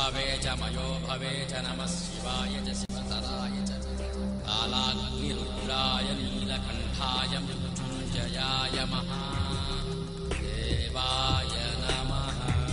भवे च मयो भवे च नमः शिवाय च शिवतराय च कालाग्निरुद्राय नीलकण्ठाय मृत्युञ्जयाय महादेवाय नमः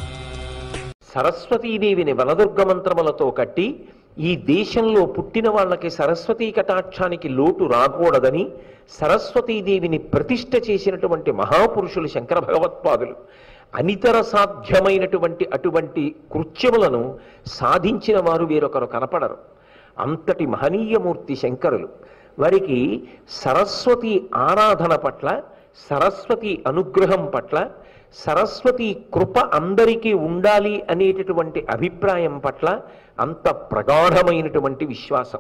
సరస్వతీదేవిని వనదుర్గ మంత్రములతో కట్టి ఈ దేశంలో పుట్టిన వాళ్ళకి సరస్వతీ కటాక్షానికి లోటు రాకూడదని సరస్వతీదేవిని ప్రతిష్ఠ చేసినటువంటి మహాపురుషులు శంకర భగవత్పాదులు అనితర సాధ్యమైనటువంటి అటువంటి కృత్యములను సాధించిన వారు వేరొకరు కనపడరు అంతటి మహనీయమూర్తి శంకరులు వారికి సరస్వతి ఆరాధన పట్ల సరస్వతి అనుగ్రహం పట్ల సరస్వతి కృప అందరికీ ఉండాలి అనేటటువంటి అభిప్రాయం పట్ల అంత ప్రగాఢమైనటువంటి విశ్వాసం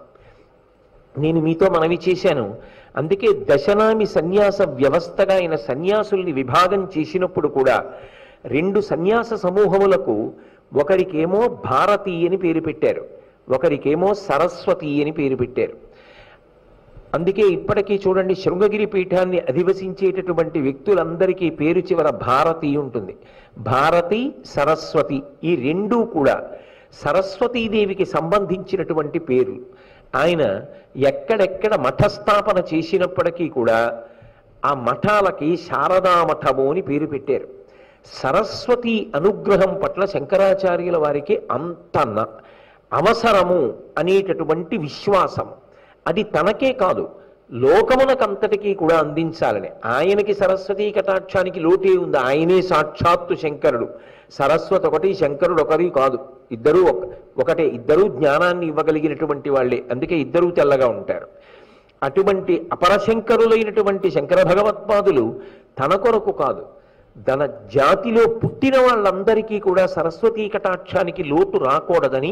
నేను మీతో మనవి చేశాను అందుకే దశనామి సన్యాస వ్యవస్థగా ఆయన సన్యాసుల్ని విభాగం చేసినప్పుడు కూడా రెండు సన్యాస సమూహములకు ఒకరికేమో భారతి అని పేరు పెట్టారు ఒకరికేమో సరస్వతి అని పేరు పెట్టారు అందుకే ఇప్పటికీ చూడండి శృంగగిరి పీఠాన్ని అధివసించేటటువంటి వ్యక్తులందరికీ పేరు చివర భారతి ఉంటుంది భారతి సరస్వతి ఈ రెండూ కూడా సరస్వతీదేవికి సంబంధించినటువంటి పేర్లు ఆయన ఎక్కడెక్కడ మఠస్థాపన చేసినప్పటికీ కూడా ఆ మఠాలకి శారదా మఠము అని పేరు పెట్టారు సరస్వతి అనుగ్రహం పట్ల శంకరాచార్యుల వారికి అంత న- అవసరము అనేటటువంటి విశ్వాసం అది తనకే కాదు లోకమునకంతటికీ కూడా అందించాలని ఆయనకి సరస్వతీ కటాక్షానికి లోటే ఉంది ఆయనే సాక్షాత్తు శంకరుడు సరస్వతి ఒకటి శంకరుడు ఒకరి కాదు ఇద్దరూ ఒక- ఒకటే ఇద్దరూ జ్ఞానాన్ని ఇవ్వగలిగినటువంటి వాళ్ళే అందుకే ఇద్దరూ తెల్లగా ఉంటారు అటువంటి అపరశంకరులైనటువంటి శంకర భగవత్పాదులు తన కొరకు కాదు తన జాతిలో పుట్టిన వాళ్ళందరికీ కూడా సరస్వతీ కటాక్షానికి లోటు రాకూడదని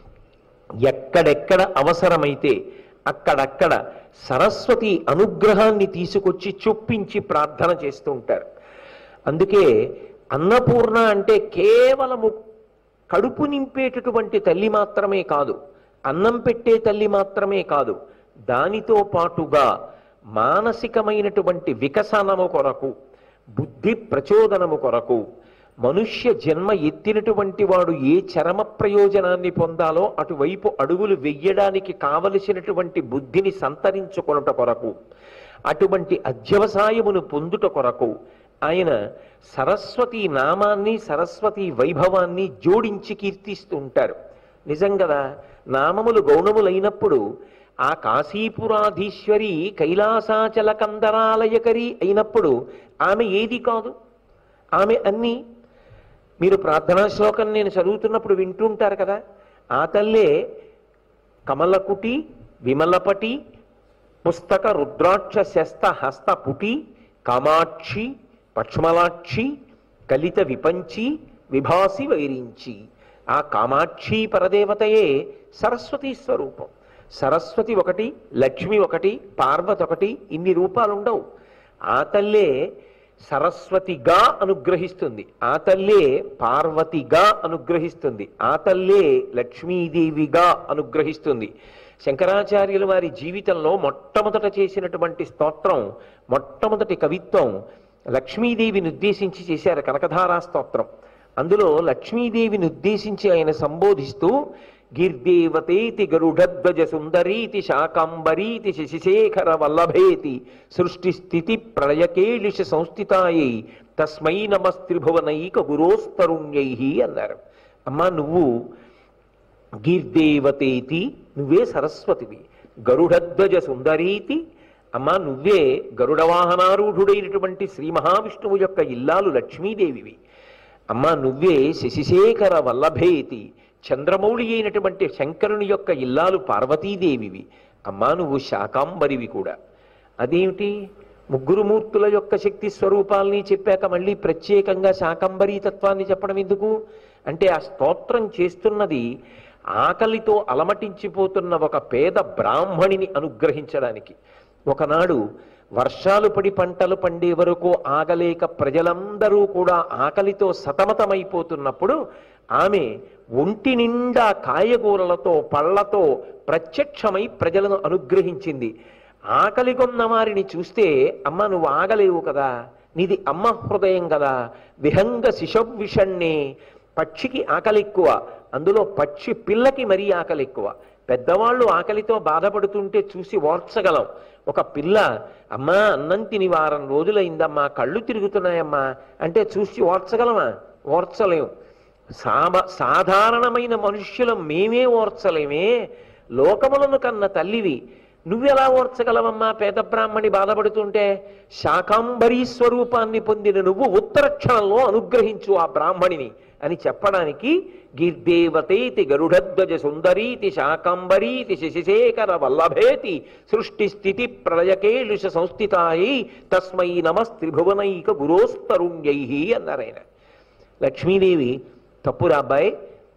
ఎక్కడెక్కడ అవసరమైతే అక్కడక్కడ సరస్వతి అనుగ్రహాన్ని తీసుకొచ్చి చొప్పించి ప్రార్థన చేస్తూ ఉంటారు అందుకే అన్నపూర్ణ అంటే కేవలము కడుపు నింపేటటువంటి తల్లి మాత్రమే కాదు అన్నం పెట్టే తల్లి మాత్రమే కాదు దానితో పాటుగా మానసికమైనటువంటి వికసనము కొరకు బుద్ధి ప్రచోదనము కొరకు మనుష్య జన్మ ఎత్తినటువంటి వాడు ఏ చరమ ప్రయోజనాన్ని పొందాలో అటువైపు అడుగులు వెయ్యడానికి కావలసినటువంటి బుద్ధిని సంతరించుకొనుట కొరకు అటువంటి అధ్యవసాయమును పొందుట కొరకు ఆయన సరస్వతి నామాన్ని సరస్వతి వైభవాన్ని జోడించి కీర్తిస్తూ ఉంటారు నిజం కదా నామములు గౌణములైనప్పుడు ఆ కాశీపురాధీశ్వరి కైలాసాచల కందరాలయకరి అయినప్పుడు ఆమె ఏది కాదు ఆమె అన్నీ మీరు ప్రార్థనా శ్లోకం నేను చదువుతున్నప్పుడు వింటుంటారు కదా ఆ తల్లే కమలకుటి విమలపటి పుస్తక రుద్రాక్ష శస్త హస్త పుటి కామాక్షి పక్ష్మలాక్షి కలిత విపంచి విభాసి వైరించి ఆ కామాక్షి పరదేవతయే సరస్వతి స్వరూపం సరస్వతి ఒకటి లక్ష్మి ఒకటి పార్వతి ఒకటి ఇన్ని రూపాలు ఉండవు ఆ తల్లే సరస్వతిగా అనుగ్రహిస్తుంది ఆ తల్లే పార్వతిగా అనుగ్రహిస్తుంది ఆ తల్లే లక్ష్మీదేవిగా అనుగ్రహిస్తుంది శంకరాచార్యుల వారి జీవితంలో మొట్టమొదట చేసినటువంటి స్తోత్రం మొట్టమొదటి కవిత్వం లక్ష్మీదేవిని ఉద్దేశించి చేశారు కనకధారా స్తోత్రం అందులో లక్ష్మీదేవిని ఉద్దేశించి ఆయన సంబోధిస్తూ గిర్దేవతేతి గరుడధ్వజ సుందరీతి శాకాంబరీతి శశిశేఖర వల్లభేతి సృష్టి స్థితి ప్రళయకేళిష సంస్థితాయై తస్మై నమస్త్రిభువనైక గురోస్తరుణ్యై అన్నారు అమ్మా నువ్వు గీర్దేవతేతి నువ్వే సరస్వతివి గరుడధ్వజ సుందరీతి అమ్మా నువ్వే గరుడ వాహనారూఢుడైనటువంటి శ్రీ మహావిష్ణువు యొక్క ఇల్లాలు లక్ష్మీదేవివి అమ్మా నువ్వే శశిశేఖర వల్లభేతి చంద్రమౌళి అయినటువంటి శంకరుని యొక్క ఇల్లాలు పార్వతీదేవివి అమ్మా నువ్వు శాకాంబరివి కూడా అదేమిటి ముగ్గురు మూర్తుల యొక్క శక్తి స్వరూపాల్ని చెప్పాక మళ్ళీ ప్రత్యేకంగా శాకంబరీ తత్వాన్ని చెప్పడం ఎందుకు అంటే ఆ స్తోత్రం చేస్తున్నది ఆకలితో అలమటించిపోతున్న ఒక పేద బ్రాహ్మణిని అనుగ్రహించడానికి ఒకనాడు వర్షాలు పడి పంటలు పండే వరకు ఆగలేక ప్రజలందరూ కూడా ఆకలితో సతమతమైపోతున్నప్పుడు ఆమె ఒంటి నిండా కాయగూరలతో పళ్ళతో ప్రత్యక్షమై ప్రజలను అనుగ్రహించింది ఆకలి కొన్న వారిని చూస్తే అమ్మ నువ్వు ఆగలేవు కదా నీది అమ్మ హృదయం కదా విహంగ శిశవ్విషణ్ణే పక్షికి ఆకలి ఎక్కువ అందులో పక్షి పిల్లకి మరీ ఆకలి ఎక్కువ పెద్దవాళ్ళు ఆకలితో బాధపడుతుంటే చూసి ఓర్చగలం ఒక పిల్ల అమ్మా అన్నం తిని వారం రోజులైందమ్మా కళ్ళు తిరుగుతున్నాయమ్మా అంటే చూసి ఓర్చగలమా ఓర్చలేం సామ సాధారణమైన మనుష్యులం మేమే ఓర్చలేమే లోకములను కన్న తల్లివి నువ్వెలా ఓర్చగలవమ్మా పేద బ్రాహ్మణి బాధపడుతుంటే శాకాంబరీ స్వరూపాన్ని పొందిన నువ్వు ఉత్తర క్షణంలో అనుగ్రహించు ఆ బ్రాహ్మణిని అని చెప్పడానికి గిర్దేవతేతి గరుడధ్వజ సుందరీతి శాకాంబరీతి శశిశేఖర వల్లభేతి సృష్టి స్థితి ప్రళయకేళుష సంస్థితాయి తస్మై నమస్త్రిభువనైక గురోస్తరుణ్యై అన్నారాయన లక్ష్మీదేవి తప్పురా అబ్బాయి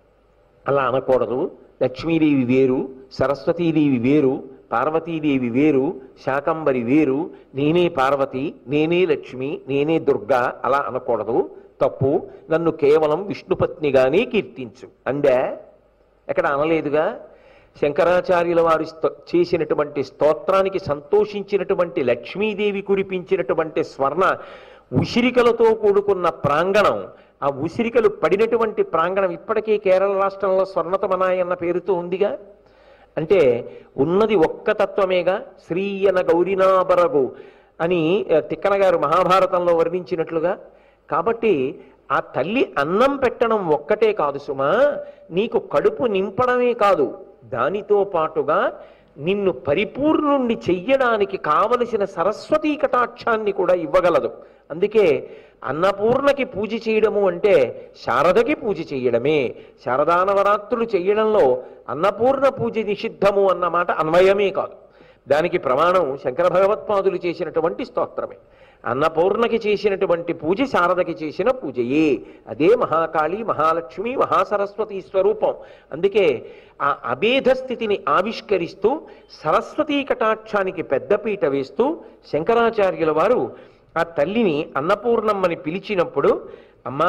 అలా అనకూడదు లక్ష్మీదేవి వేరు సరస్వతీదేవి వేరు పార్వతీదేవి వేరు శాకంబరి వేరు నేనే పార్వతి నేనే లక్ష్మి నేనే దుర్గా అలా అనకూడదు తప్పు నన్ను కేవలం విష్ణుపత్నిగానే కీర్తించు అందే ఎక్కడ అనలేదుగా శంకరాచార్యుల వారు స్తో- చేసినటువంటి స్తోత్రానికి సంతోషించినటువంటి లక్ష్మీదేవి కురిపించినటువంటి స్వర్ణ ఉసిరికలతో కూడుకున్న ప్రాంగణం ఆ ఉసిరికలు పడినటువంటి ప్రాంగణం ఇప్పటికీ కేరళ రాష్ట్రంలో స్వర్ణతమనాయ అన్న పేరుతో ఉందిగా అంటే ఉన్నది ఒక్క తత్వమేగా శ్రీయన గౌరినాబరగు అని ఆ, తిక్కన గారు మహాభారతంలో వర్ణించినట్లుగా కాబట్టి ఆ తల్లి అన్నం పెట్టడం ఒక్కటే కాదు సుమా నీకు కడుపు నింపడమే కాదు దానితో పాటుగా నిన్ను పరిపూర్ణుణ్ణి చెయ్యడానికి కావలసిన సరస్వతీ కటాక్షాన్ని కూడా ఇవ్వగలదు అందుకే అన్నపూర్ణకి పూజ చేయడము అంటే శారదకి పూజ చేయడమే శారదానవరాత్రులు చేయడంలో అన్నపూర్ణ పూజ నిషిద్ధము అన్నమాట అన్వయమే కాదు దానికి ప్రమాణం శంకర భగవత్పాదులు చేసినటువంటి స్తోత్రమే అన్నపూర్ణకి చేసినటువంటి పూజ శారదకి చేసిన పూజయే అదే మహాకాళి మహాలక్ష్మి మహాసరస్వతి స్వరూపం అందుకే ఆ అభేద స్థితిని ఆవిష్కరిస్తూ సరస్వతీ కటాక్షానికి పెద్దపీట వేస్తూ శంకరాచార్యుల వారు ఆ తల్లిని అన్నపూర్ణమ్మని పిలిచినప్పుడు అమ్మ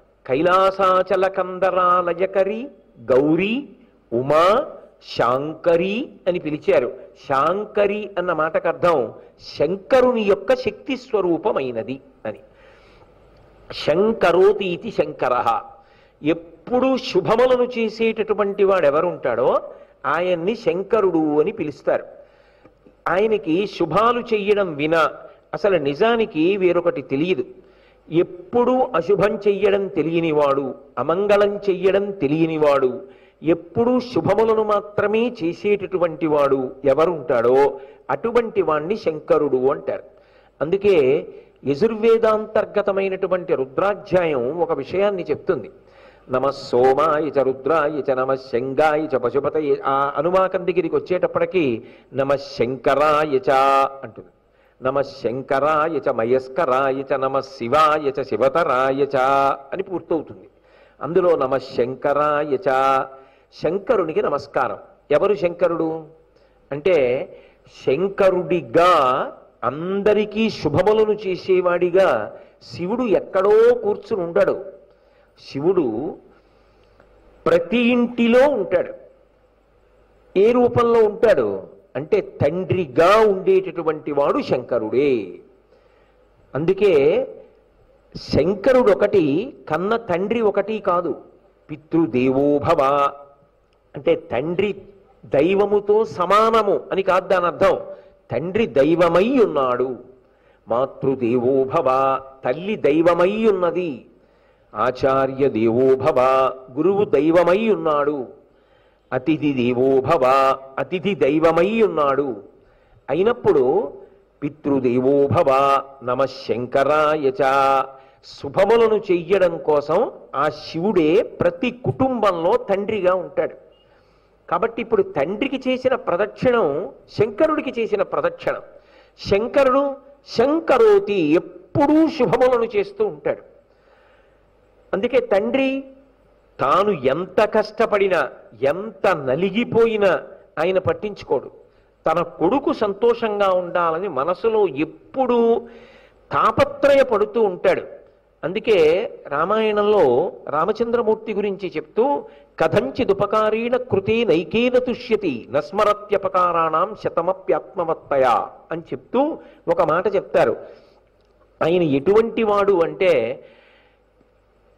కైలాసాచల కందరాలయకరి గౌరీ ఉమా శాంకరి అని పిలిచారు శాంకరి అన్న మాటకు అర్థం శంకరుని యొక్క శక్తి స్వరూపమైనది అని శంకరోతి ఇది శంకర ఎప్పుడు శుభములను చేసేటటువంటి వాడు ఎవరుంటాడో ఆయన్ని శంకరుడు అని పిలుస్తారు ఆయనకి శుభాలు చెయ్యడం వినా అసలు నిజానికి వేరొకటి తెలియదు ఎప్పుడూ అశుభం చెయ్యడం తెలియనివాడు అమంగళం చెయ్యడం తెలియనివాడు ఎప్పుడూ శుభములను మాత్రమే చేసేటటువంటి వాడు ఎవరుంటాడో అటువంటి వాణ్ణి శంకరుడు అంటారు అందుకే యజుర్వేదాంతర్గతమైనటువంటి రుద్రాధ్యాయం ఒక విషయాన్ని చెప్తుంది నమ సోమాయ చ రుద్రాయ చ నమ శంగాయ చ పశుపతయ ఆ అనువాకం దగ్గరికి వచ్చేటప్పటికి నమ శంకరాయ చ అంటుంది నమ శంకరాయ చ మయస్కరాయ చ నమ శివాయ చ శివతరాయ చ అని పూర్తవుతుంది అందులో నమ శంకరాయ చ శంకరునికి నమస్కారం ఎవరు శంకరుడు అంటే శంకరుడిగా అందరికీ శుభములను చేసేవాడిగా శివుడు ఎక్కడో కూర్చుని ఉండడు శివుడు ప్రతి ఇంటిలో ఉంటాడు ఏ రూపంలో ఉంటాడు అంటే తండ్రిగా ఉండేటటువంటి వాడు శంకరుడే అందుకే శంకరుడు ఒకటి కన్న తండ్రి ఒకటి కాదు పితృదేవోభవ అంటే తండ్రి దైవముతో సమానము అని కాదు దాని అర్థం తండ్రి దైవమై ఉన్నాడు మాతృదేవోభవ తల్లి దైవమై ఉన్నది ఆచార్య దేవోభవ గురువు దైవమై ఉన్నాడు అతిథి దేవోభవ అతిథి దైవమై ఉన్నాడు అయినప్పుడు పితృదేవోభవ నమ శంకరాయ చ శుభములను చెయ్యడం కోసం ఆ శివుడే ప్రతి కుటుంబంలో తండ్రిగా ఉంటాడు కాబట్టి ఇప్పుడు తండ్రికి చేసిన ప్రదక్షిణం శంకరుడికి చేసిన ప్రదక్షిణం శంకరుడు శంకరోతి ఎప్పుడూ శుభములను చేస్తూ ఉంటాడు అందుకే తండ్రి తాను ఎంత కష్టపడినా ఎంత నలిగిపోయినా ఆయన పట్టించుకోడు తన కొడుకు సంతోషంగా ఉండాలని మనసులో ఎప్పుడూ తాపత్రయపడుతూ ఉంటాడు అందుకే రామాయణంలో రామచంద్రమూర్తి గురించి చెప్తూ కథంచిదుపకారీణ కృతే నైకేన తుష్యతి నస్మరత్యపకారాణం శతమప్యాత్మవత్తయా అని చెప్తూ ఒక మాట చెప్తారు ఆయన ఎటువంటి వాడు అంటే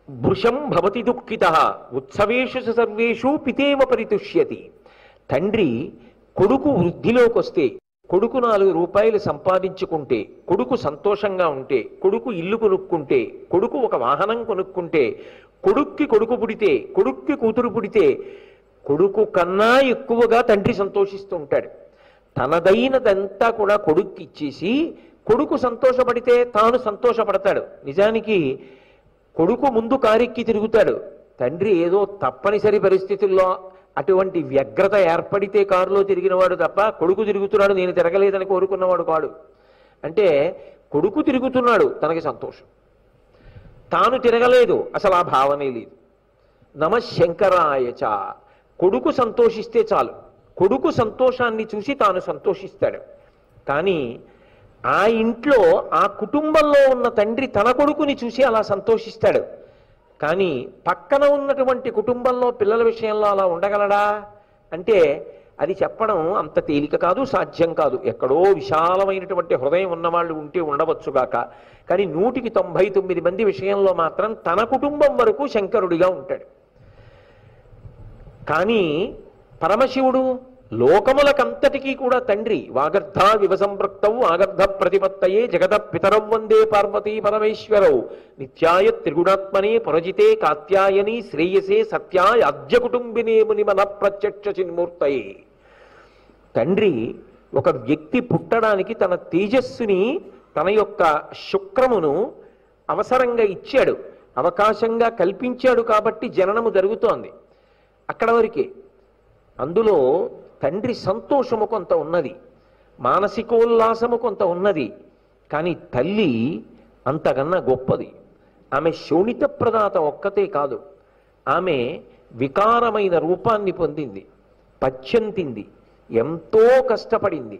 భృశం భవతి దుఃఖిత ఉత్సవేషు స సర్వేషు పితేమ పరితుష్యతి తండ్రి కొడుకు వృద్ధిలోకి వస్తే కొడుకు నాలుగు రూపాయలు సంపాదించుకుంటే కొడుకు సంతోషంగా ఉంటే కొడుకు ఇల్లు కొనుక్కుంటే కొడుకు ఒక వాహనం కొనుక్కుంటే కొడుక్కి కొడుకు పుడితే కొడుక్కి కూతురు పుడితే కొడుకు కన్నా ఎక్కువగా తండ్రి సంతోషిస్తూ ఉంటాడు తనదైనదంతా కూడా కొడుక్కి ఇచ్చేసి కొడుకు సంతోషపడితే తాను సంతోషపడతాడు నిజానికి కొడుకు ముందు కారెక్కి తిరుగుతాడు తండ్రి ఏదో తప్పనిసరి పరిస్థితుల్లో అటువంటి వ్యగ్రత ఏర్పడితే కారులో తిరిగినవాడు తప్ప కొడుకు తిరుగుతున్నాడు నేను తిరగలేదని కోరుకున్నవాడు కాడు అంటే కొడుకు తిరుగుతున్నాడు తనకి సంతోషం తాను తిరగలేదు అసలు ఆ భావనే లేదు నమశంకరాయచ కొడుకు సంతోషిస్తే చాలు కొడుకు సంతోషాన్ని చూసి తాను సంతోషిస్తాడు కానీ ఆ ఇంట్లో ఆ కుటుంబంలో ఉన్న తండ్రి తన కొడుకుని చూసి అలా సంతోషిస్తాడు కానీ పక్కన ఉన్నటువంటి కుటుంబంలో పిల్లల విషయంలో అలా ఉండగలడా అంటే అది చెప్పడం అంత తేలిక కాదు సాధ్యం కాదు ఎక్కడో విశాలమైనటువంటి హృదయం ఉన్నవాళ్ళు ఉంటే ఉండవచ్చుగాక కానీ నూటికి తొంభై తొమ్మిది మంది విషయంలో మాత్రం తన కుటుంబం వరకు శంకరుడిగా ఉంటాడు కానీ పరమశివుడు లోకములకంతటికీ కూడా తండ్రి వాగర్ధ వివసంపృక్తవు ఆగర్ధ ప్రతిపత్తయే జగత పితరౌ వందే పార్వతీ పరమేశ్వరౌ నిత్యాయ త్రిగుణాత్మనే పురజితే కాత్యాయని శ్రేయసే సత్యాయ అద్య కుటుంబినే ముని మన ప్రత్యక్ష చిన్మూర్తయే తండ్రి ఒక వ్యక్తి పుట్టడానికి తన తేజస్సుని తన యొక్క శుక్రమును అవసరంగా ఇచ్చాడు అవకాశంగా కల్పించాడు కాబట్టి జననము జరుగుతోంది అక్కడ వరకే అందులో తండ్రి సంతోషము కొంత ఉన్నది మానసికోల్లాసము కొంత ఉన్నది కానీ తల్లి అంతకన్నా గొప్పది ఆమె శోణిత ప్రదాత ఒక్కతే కాదు ఆమె వికారమైన రూపాన్ని పొందింది పచ్చంతింది ఎంతో కష్టపడింది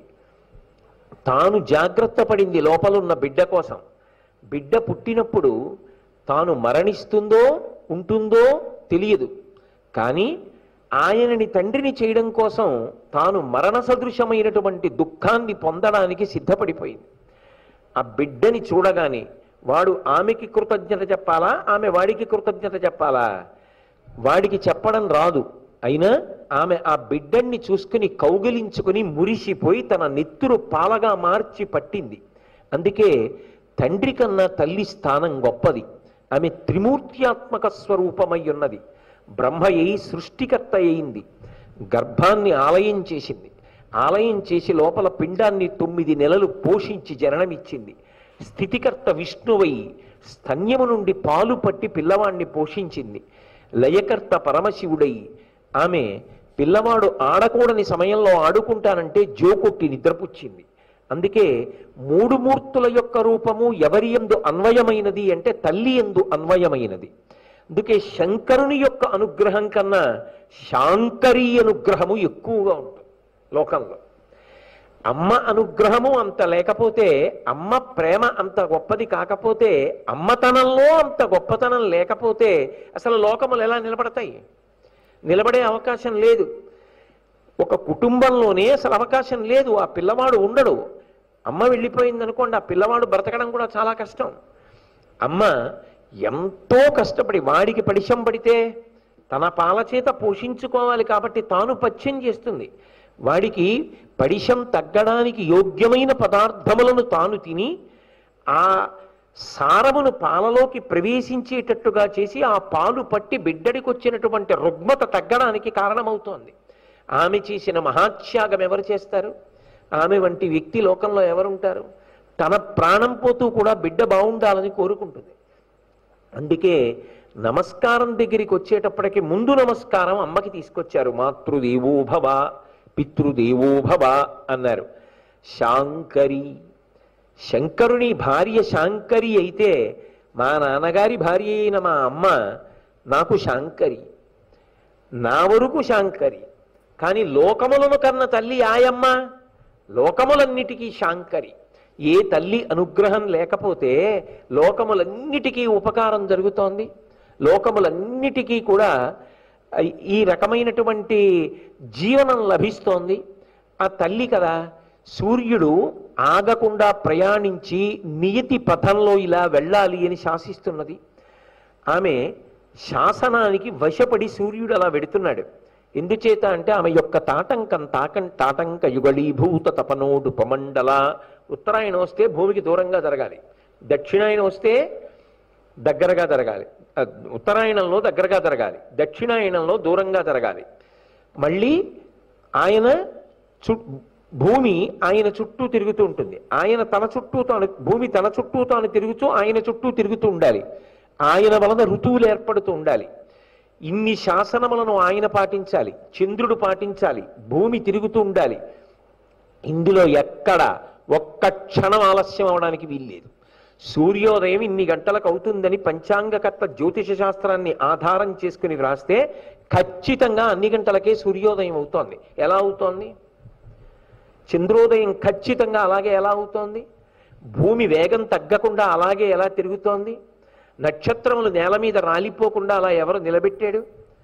తాను జాగ్రత్త పడింది లోపలున్న బిడ్డ కోసం బిడ్డ పుట్టినప్పుడు తాను మరణిస్తుందో ఉంటుందో తెలియదు కానీ ఆయనని తండ్రిని చేయడం కోసం తాను మరణ సదృశమైనటువంటి దుఃఖాన్ని పొందడానికి సిద్ధపడిపోయింది ఆ బిడ్డని చూడగానే వాడు ఆమెకి కృతజ్ఞత చెప్పాలా ఆమె వాడికి కృతజ్ఞత చెప్పాలా వాడికి చెప్పడం రాదు అయినా ఆమె ఆ బిడ్డన్ని చూసుకుని కౌగిలించుకుని మురిసిపోయి తన నెత్తురు పాలగా మార్చి పట్టింది అందుకే తండ్రి కన్నా తల్లి స్థానం గొప్పది ఆమె త్రిమూర్త్యాత్మక స్వరూపమై ఉన్నది బ్రహ్మయ్యి సృష్టికర్త అయింది గర్భాన్ని ఆలయం చేసింది ఆలయం చేసి లోపల పిండాన్ని తొమ్మిది నెలలు పోషించి జననమిచ్చింది స్థితికర్త విష్ణువై స్తన్యము నుండి పాలు పట్టి పిల్లవాణ్ణి పోషించింది లయకర్త పరమశివుడై ఆమె పిల్లవాడు ఆడకూడని సమయంలో ఆడుకుంటానంటే జోకొట్టి నిద్రపుచ్చింది అందుకే మూడు మూర్తుల యొక్క రూపము ఎవరి ఎందు అన్వయమైనది అంటే తల్లి ఎందు అన్వయమైనది అందుకే శంకరుని యొక్క అనుగ్రహం కన్నా శాంకరీ అనుగ్రహము ఎక్కువగా ఉంటుంది లోకంలో అమ్మ అనుగ్రహము అంత లేకపోతే అమ్మ ప్రేమ అంత గొప్పది కాకపోతే అమ్మతనంలో అంత గొప్పతనం లేకపోతే అసలు లోకములు ఎలా నిలబడతాయి నిలబడే అవకాశం లేదు ఒక కుటుంబంలోనే అసలు అవకాశం లేదు ఆ పిల్లవాడు ఉండడు అమ్మ వెళ్ళిపోయింది అనుకోండి ఆ పిల్లవాడు బ్రతకడం కూడా చాలా కష్టం అమ్మ ఎంతో కష్టపడి వాడికి పడిశం పడితే తన పాల చేత పోషించుకోవాలి కాబట్టి తాను పచ్చం చేస్తుంది వాడికి పడిశం తగ్గడానికి యోగ్యమైన పదార్థములను తాను తిని ఆ సారమును పాలలోకి ప్రవేశించేటట్టుగా చేసి ఆ పాలు పట్టి బిడ్డడికి వచ్చినటువంటి రుగ్మత తగ్గడానికి కారణమవుతోంది ఆమె చేసిన మహాత్యాగం ఎవరు చేస్తారు ఆమె వంటి వ్యక్తి లోకంలో ఎవరుంటారు తన ప్రాణం పోతూ కూడా బిడ్డ బాగుండాలని కోరుకుంటుంది అందుకే నమస్కారం దగ్గరికి వచ్చేటప్పటికి ముందు నమస్కారం అమ్మకి తీసుకొచ్చారు మాతృదేవో భవ పితృదేవో భవ అన్నారు శాంకరి శంకరుని భార్య శాంకరి అయితే మా నాన్నగారి భార్య అయిన మా అమ్మ నాకు శాంకరి నా వరకు శాంకరి కానీ లోకములను కన్న తల్లి ఆయమ్మ లోకములన్నిటికీ శాంకరి ఏ తల్లి అనుగ్రహం లేకపోతే లోకములన్నిటికీ ఉపకారం జరుగుతోంది లోకములన్నిటికీ కూడా ఈ రకమైనటువంటి జీవనం లభిస్తోంది ఆ తల్లి కదా సూర్యుడు ఆగకుండా ప్రయాణించి నియతి పథంలో ఇలా వెళ్ళాలి అని శాసిస్తున్నది ఆమె శాసనానికి వశపడి సూర్యుడు అలా వెడుతున్నాడు ఎందుచేత అంటే ఆమె యొక్క తాటంకం తాకం తాటంక యుగళీభూత తపనోడు పమండల ఉత్తరాయణం వస్తే భూమికి దూరంగా జరగాలి దక్షిణాయనం వస్తే దగ్గరగా జరగాలి ఆ, ఉత్తరాయణంలో దగ్గరగా జరగాలి దక్షిణాయనంలో దూరంగా జరగాలి మళ్ళీ ఆయన చు భూమి ఆయన చుట్టూ తిరుగుతూ ఉంటుంది ఆయన తన చుట్టూ తాను భూమి తన చుట్టూ తాను తిరుగుతూ ఆయన చుట్టూ తిరుగుతూ ఉండాలి ఆయన వలన ఋతువులు ఏర్పడుతూ ఉండాలి ఇన్ని శాసనములను ఆయన పాటించాలి చంద్రుడు పాటించాలి భూమి తిరుగుతూ ఉండాలి ఇందులో ఎక్కడ ఒక్క క్షణం ఆలస్యం అవడానికి వీల్లేదు సూర్యోదయం ఇన్ని గంటలకు అవుతుందని పంచాంగకర్త జ్యోతిష శాస్త్రాన్ని ఆధారం చేసుకుని వ్రాస్తే ఖచ్చితంగా అన్ని గంటలకే సూర్యోదయం అవుతోంది ఎలా అవుతోంది చంద్రోదయం ఖచ్చితంగా అలాగే ఎలా అవుతోంది భూమి వేగం తగ్గకుండా అలాగే ఎలా తిరుగుతోంది నక్షత్రములు నేల మీద రాలిపోకుండా అలా ఎవరు నిలబెట్టాడు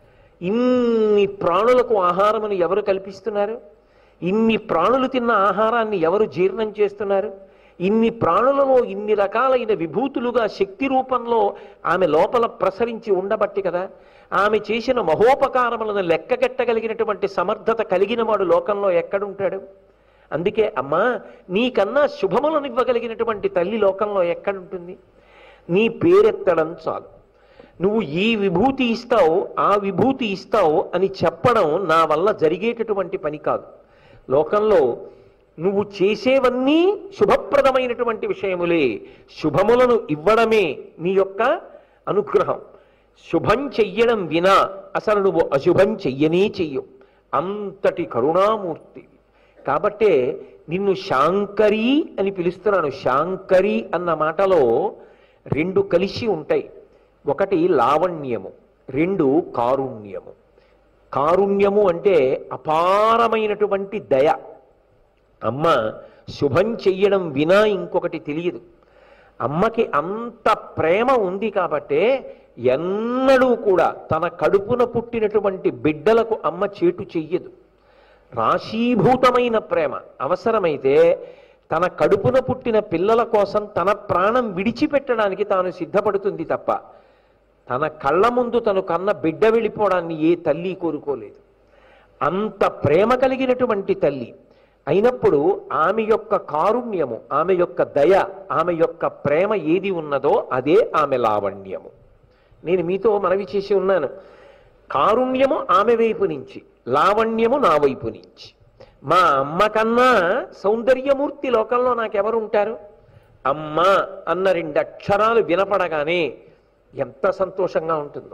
ఇన్ని ప్రాణులకు ఆహారమును ఎవరు కల్పిస్తున్నారు ఇన్ని ప్రాణులు తిన్న ఆహారాన్ని ఎవరు జీర్ణం చేస్తున్నారు ఇన్ని ప్రాణులలో ఇన్ని రకాలైన విభూతులుగా శక్తి రూపంలో ఆమె లోపల ప్రసరించి ఉండబట్టి కదా ఆమె చేసిన మహోపకారములను లెక్కగట్టగలిగినటువంటి సమర్థత కలిగిన వాడు లోకంలో ఎక్కడుంటాడు అందుకే అమ్మా నీకన్నా శుభములను ఇవ్వగలిగినటువంటి తల్లి లోకంలో ఎక్కడుంటుంది నీ పేరెత్తడం చాలు నువ్వు ఈ విభూతి ఇస్తావు ఆ విభూతి ఇస్తావు అని చెప్పడం నా వల్ల జరిగేటటువంటి పని కాదు లోకంలో నువ్వు చేసేవన్నీ శుభప్రదమైనటువంటి విషయములే శుభములను ఇవ్వడమే నీ యొక్క అనుగ్రహం శుభం చెయ్యడం వినా అసలు నువ్వు అశుభం చెయ్యనే చెయ్యవు అంతటి కరుణామూర్తి కాబట్టే నిన్ను శాంకరి అని పిలుస్తున్నాను శాంకరి అన్న మాటలో రెండు కలిసి ఉంటాయి ఒకటి లావణ్యము రెండు కారుణ్యము కారుణ్యము అంటే అపారమైనటువంటి దయ అమ్మ శుభం చెయ్యడం వినా ఇంకొకటి తెలియదు అమ్మకి అంత ప్రేమ ఉంది కాబట్టే ఎన్నడూ కూడా తన కడుపున పుట్టినటువంటి బిడ్డలకు అమ్మ చేటు చెయ్యదు రాశీభూతమైన ప్రేమ అవసరమైతే తన కడుపున పుట్టిన పిల్లల కోసం తన ప్రాణం విడిచిపెట్టడానికి తాను సిద్ధపడుతుంది తప్ప తన కళ్ళ ముందు తను కన్న బిడ్డ వెళ్ళిపోవడాన్ని ఏ తల్లి కోరుకోలేదు అంత ప్రేమ కలిగినటువంటి తల్లి అయినప్పుడు ఆమె యొక్క కారుణ్యము ఆమె యొక్క దయ ఆమె యొక్క ప్రేమ ఏది ఉన్నదో అదే ఆమె లావణ్యము నేను మీతో మనవి చేసి ఉన్నాను కారుణ్యము ఆమె వైపు నుంచి లావణ్యము నా వైపు నుంచి మా అమ్మ కన్నా సౌందర్యమూర్తి లోకంలో నాకెవరు ఉంటారు అమ్మ అన్న రెండు అక్షరాలు వినపడగానే ఎంత సంతోషంగా ఉంటుందో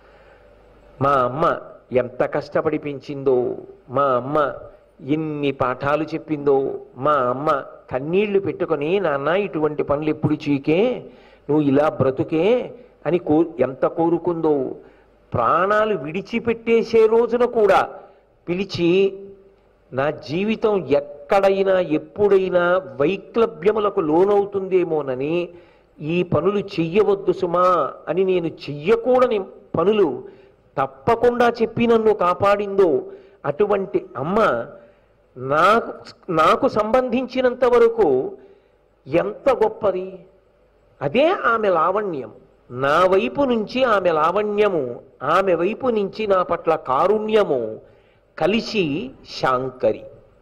మా అమ్మ ఎంత కష్టపడి పెంచిందో మా అమ్మ ఎన్ని పాఠాలు చెప్పిందో మా అమ్మ కన్నీళ్లు పెట్టుకొని నాన్న ఇటువంటి పనులు ఎప్పుడు చీకే నువ్వు ఇలా బ్రతుకే అని కో ఎంత కోరుకుందో ప్రాణాలు విడిచిపెట్టేసే రోజున కూడా పిలిచి నా జీవితం ఎక్కడైనా ఎప్పుడైనా వైక్లభ్యములకు లోనవుతుందేమోనని ఈ పనులు చెయ్యవద్దు సుమా అని నేను చెయ్యకూడని పనులు తప్పకుండా చెప్పి నన్ను కాపాడిందో అటువంటి అమ్మ నాకు నాకు సంబంధించినంత వరకు ఎంత గొప్పది అదే ఆమె లావణ్యం నా వైపు నుంచి ఆమె లావణ్యము ఆమె వైపు నుంచి నా పట్ల కారుణ్యము కలిసి శాంకరి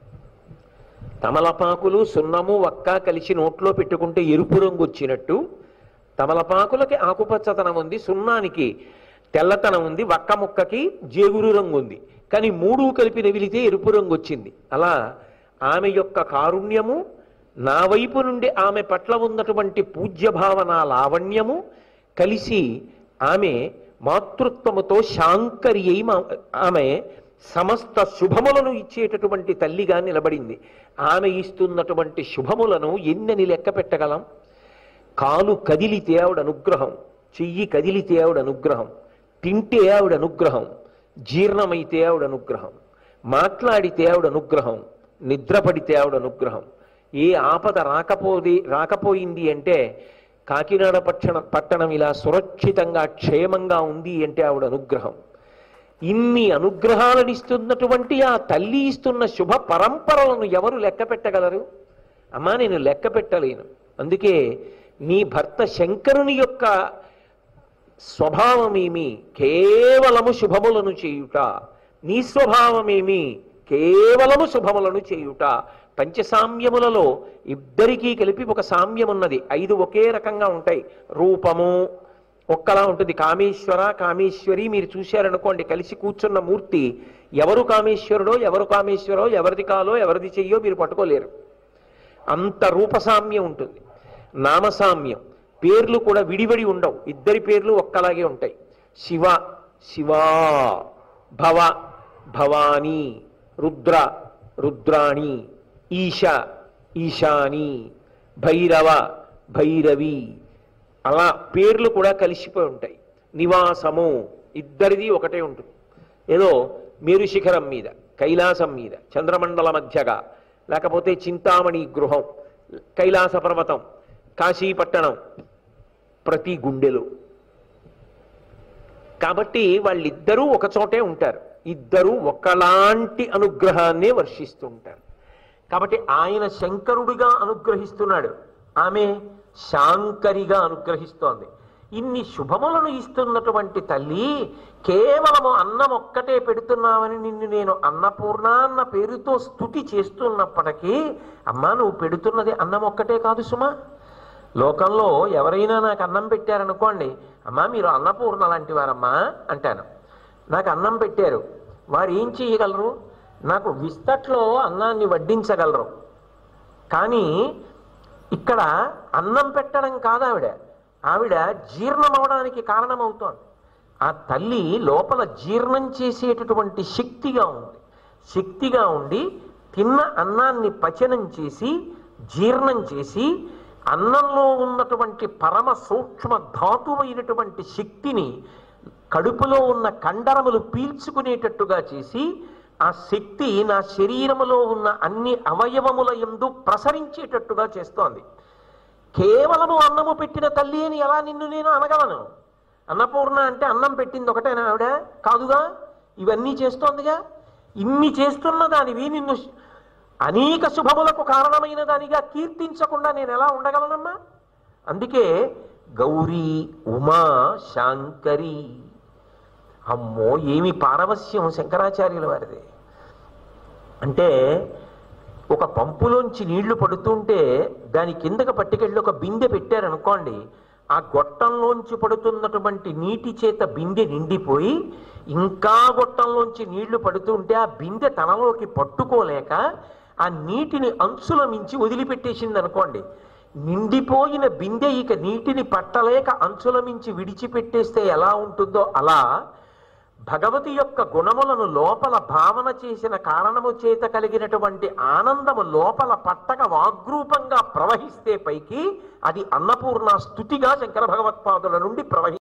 తమలపాకులు సున్నము వక్క కలిసి నోట్లో పెట్టుకుంటే ఎరుపు రంగు వచ్చినట్టు తమలపాకులకి ఆకుపచ్చతనం ఉంది సున్నానికి తెల్లతనం ఉంది వక్క ముక్కకి జేగురు రంగు ఉంది కానీ మూడు కలిపి నవిలితే ఎరుపు రంగు వచ్చింది అలా ఆమె యొక్క కారుణ్యము నా వైపు నుండి ఆమె పట్ల ఉన్నటువంటి పూజ్య భావన లావణ్యము కలిసి ఆమె మాతృత్వముతో శాంకరి అయి మా- ఆమె సమస్త శుభములను ఇచ్చేటటువంటి తల్లిగా నిలబడింది ఆమె ఇస్తున్నటువంటి శుభములను ఎన్నని లెక్క పెట్టగలం కాలు కదిలితే ఆవిడ అనుగ్రహం చెయ్యి కదిలితే ఆవిడ అనుగ్రహం తింటే ఆవిడ అనుగ్రహం జీర్ణమైతే ఆవిడ అనుగ్రహం మాట్లాడితే ఆవిడ అనుగ్రహం నిద్రపడితే ఆవిడ అనుగ్రహం ఏ ఆపద రాకపోది రాకపోయింది అంటే కాకినాడ పట్టణ పట్టణం ఇలా సురక్షితంగా క్షేమంగా ఉంది అంటే ఆవిడ అనుగ్రహం ఇన్ని అనుగ్రహాలను ఇస్తున్నటువంటి ఆ తల్లి ఇస్తున్న శుభ పరంపరలను ఎవరు లెక్క పెట్టగలరు అమ్మా నేను లెక్క పెట్టలేను అందుకే నీ భర్త శంకరుని యొక్క స్వభావమేమి కేవలము శుభములను చేయుట నీ స్వభావమేమి కేవలము శుభములను చేయుట పంచసామ్యములలో ఇద్దరికీ కలిపి ఒక సామ్యం ఉన్నది ఐదు ఒకే రకంగా ఉంటాయి రూపము ఒక్కలా ఉంటుంది కామేశ్వర కామేశ్వరి మీరు చూశారనుకోండి కలిసి కూర్చున్న మూర్తి ఎవరు కామేశ్వరుడో ఎవరు కామేశ్వరో ఎవరిది కాలో ఎవరిది చెయ్యో మీరు పట్టుకోలేరు అంత రూపసామ్యం ఉంటుంది నామసామ్యం పేర్లు కూడా విడివడి ఉండవు ఇద్దరి పేర్లు ఒక్కలాగే ఉంటాయి శివ శివా భవ భవానీ రుద్ర రుద్రాణి ఈశ ఈశాని భైరవ భైరవి అలా పేర్లు కూడా కలిసిపోయి ఉంటాయి నివాసము ఇద్దరిది ఒకటే ఉంటుంది ఏదో మేరు శిఖరం మీద కైలాసం మీద చంద్రమండల మధ్యగా లేకపోతే చింతామణి గృహం కైలాస పర్వతం కాశీపట్టణం ప్రతి గుండెలో కాబట్టి వాళ్ళిద్దరూ ఒక చోటే ఉంటారు ఇద్దరూ ఒకలాంటి అనుగ్రహాన్నే వర్షిస్తూ ఉంటారు కాబట్టి ఆయన శంకరుడిగా అనుగ్రహిస్తున్నాడు ఆమె శాంకరిగా అనుగ్రహిస్తోంది ఇన్ని శుభములను ఇస్తున్నటువంటి తల్లి కేవలము అన్నం ఒక్కటే పెడుతున్నావని నిన్ను నేను అన్నపూర్ణ అన్న పేరుతో స్థుతి చేస్తున్నప్పటికీ అమ్మా నువ్వు పెడుతున్నది అన్నం ఒక్కటే కాదు సుమా లోకంలో ఎవరైనా నాకు అన్నం పెట్టారనుకోండి అమ్మా మీరు అన్నపూర్ణ లాంటి వారమ్మా అంటాను నాకు అన్నం పెట్టారు వారు ఏం చేయగలరు నాకు విస్తట్లో అన్నాన్ని వడ్డించగలరు కానీ ఇక్కడ అన్నం పెట్టడం కాదు ఆవిడ ఆవిడ జీర్ణం అవడానికి కారణమవుతోంది ఆ తల్లి లోపల జీర్ణం చేసేటటువంటి శక్తిగా ఉంది శక్తిగా ఉండి తిన్న అన్నాన్ని పచనం చేసి జీర్ణం చేసి అన్నంలో ఉన్నటువంటి పరమ సూక్ష్మ ధాతువైనటువంటి శక్తిని కడుపులో ఉన్న కండరములు పీల్చుకునేటట్టుగా చేసి ఆ శక్తి నా శరీరములో ఉన్న అన్ని అవయవముల ఎందు ప్రసరించేటట్టుగా చేస్తోంది కేవలము అన్నము పెట్టిన తల్లి అని ఎలా నిన్ను నేను అనగలను అన్నపూర్ణ అంటే అన్నం పెట్టింది ఒకటేనా ఆవిడ కాదుగా ఇవన్నీ చేస్తోందిగా ఇన్ని చేస్తున్న దానివి నిన్ను అనేక శుభములకు కారణమైన దానిగా కీర్తించకుండా నేను ఎలా ఉండగలనమ్మా అందుకే గౌరీ ఉమా శాంకరి అమ్మో ఏమి పారవస్యం శంకరాచార్యుల వారిది అంటే ఒక పంపులోంచి నీళ్లు పడుతుంటే దాని కిందకి పట్టుకెళ్ళి ఒక బిందె పెట్టారనుకోండి ఆ గొట్టంలోంచి పడుతున్నటువంటి నీటి చేత బిందె నిండిపోయి ఇంకా గొట్టంలోంచి నీళ్లు పడుతుంటే ఆ బిందె తనలోకి పట్టుకోలేక ఆ నీటిని అంచుల మించి వదిలిపెట్టేసింది అనుకోండి నిండిపోయిన బిందె ఇక నీటిని పట్టలేక అంచుల మించి విడిచిపెట్టేస్తే ఎలా ఉంటుందో అలా భగవతి యొక్క గుణములను లోపల భావన చేసిన కారణము చేత కలిగినటువంటి ఆనందము లోపల పట్టక వాగ్రూపంగా ప్రవహిస్తే పైకి అది అన్నపూర్ణ స్థుతిగా శంకర భగవత్పాదుల నుండి ప్రవహి